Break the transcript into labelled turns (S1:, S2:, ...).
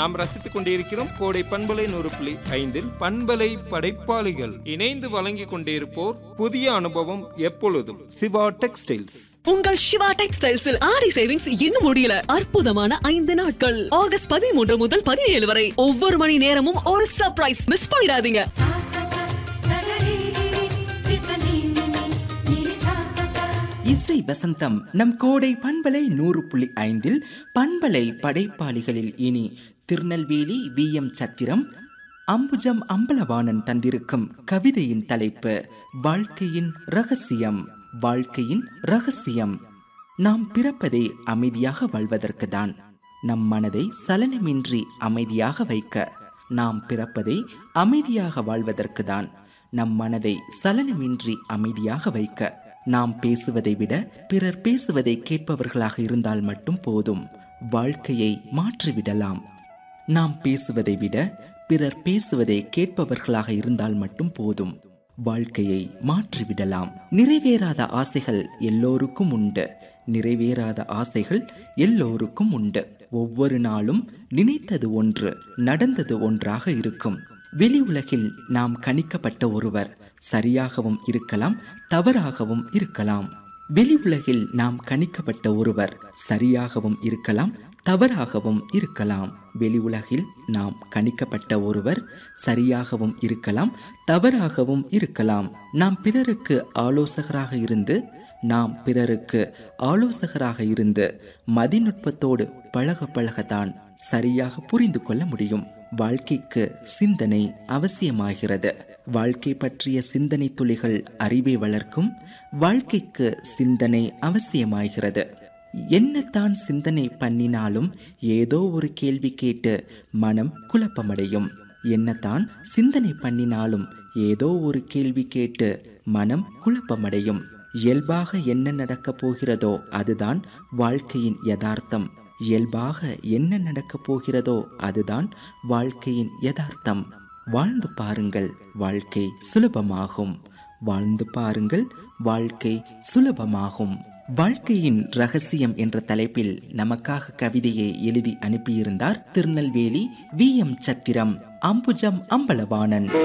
S1: நாம் ரசித்துக் கொண்டிருக்கிறோம் கோடை பண்பலை நூறு புள்ளி ஐந்தில் பண்பலை படைப்பாளிகள் இணைந்து வழங்கிக் கொண்டிருப்போர் புதிய அனுபவம் எப்பொழுதும் சிவா டெக்ஸ்டைல்ஸ்
S2: உங்கள் சிவா டெக்ஸ்டைல்ஸில் ஆடி சேவிங்ஸ் இன்னும் முடியல அற்புதமான ஐந்து நாட்கள் ஆகஸ்ட் பதிமூன்று முதல் பதினேழு வரை ஒவ்வொரு மணி நேரமும் ஒரு சர்ப்ரைஸ் மிஸ் பண்ணிடாதீங்க
S3: सा सा सा सगरिगिरि विसनिनिनि निरि सा सा सा
S4: இசை வசந்தம் நம் கோடை பண்பலை நூறு புள்ளி ஐந்தில் பண்பலை படைப்பாளிகளில் இனி திருநெல்வேலி வி எம் சத்திரம் அம்புஜம் அம்பலவாணன் தந்திருக்கும் கவிதையின் தலைப்பு வாழ்க்கையின் ரகசியம் வாழ்க்கையின் ரகசியம் நாம் பிறப்பதே அமைதியாக வாழ்வதற்கு தான் நம் மனதை சலனமின்றி அமைதியாக வைக்க நாம் பிறப்பதே அமைதியாக வாழ்வதற்கு தான் நம் மனதை சலனமின்றி அமைதியாக வைக்க நாம் பேசுவதை விட பிறர் பேசுவதை கேட்பவர்களாக இருந்தால் மட்டும் போதும் வாழ்க்கையை மாற்றிவிடலாம் நாம் பேசுவதை விட பிறர் பேசுவதை கேட்பவர்களாக இருந்தால் மட்டும் போதும் வாழ்க்கையை மாற்றிவிடலாம் நிறைவேறாத ஆசைகள் எல்லோருக்கும் உண்டு நிறைவேறாத ஆசைகள் எல்லோருக்கும் உண்டு ஒவ்வொரு நாளும் நினைத்தது ஒன்று நடந்தது ஒன்றாக இருக்கும் வெளி உலகில் நாம் கணிக்கப்பட்ட ஒருவர் சரியாகவும் இருக்கலாம் தவறாகவும் இருக்கலாம் வெளி உலகில் நாம் கணிக்கப்பட்ட ஒருவர் சரியாகவும் இருக்கலாம் தவறாகவும் இருக்கலாம் வெளி உலகில் நாம் கணிக்கப்பட்ட ஒருவர் சரியாகவும் இருக்கலாம் தவறாகவும் இருக்கலாம் நாம் பிறருக்கு ஆலோசகராக இருந்து நாம் பிறருக்கு ஆலோசகராக இருந்து மதிநுட்பத்தோடு பழக பழகத்தான் சரியாக புரிந்து கொள்ள முடியும் வாழ்க்கைக்கு சிந்தனை அவசியமாகிறது வாழ்க்கை பற்றிய சிந்தனை துளிகள் அறிவை வளர்க்கும் வாழ்க்கைக்கு சிந்தனை அவசியமாகிறது என்னத்தான் சிந்தனை பண்ணினாலும் ஏதோ ஒரு கேள்வி கேட்டு மனம் குழப்பமடையும் என்னத்தான் சிந்தனை பண்ணினாலும் ஏதோ ஒரு கேள்வி கேட்டு மனம் குழப்பமடையும் இயல்பாக என்ன நடக்கப் போகிறதோ அதுதான் வாழ்க்கையின் யதார்த்தம் இயல்பாக என்ன நடக்கப் போகிறதோ அதுதான் வாழ்க்கையின் யதார்த்தம் வாழ்ந்து பாருங்கள் வாழ்க்கை சுலபமாகும் வாழ்ந்து பாருங்கள் வாழ்க்கை சுலபமாகும் வாழ்க்கையின் ரகசியம் என்ற தலைப்பில் நமக்காக கவிதையை எழுதி அனுப்பியிருந்தார் திருநெல்வேலி வி எம் சத்திரம் அம்புஜம் அம்பலவாணன்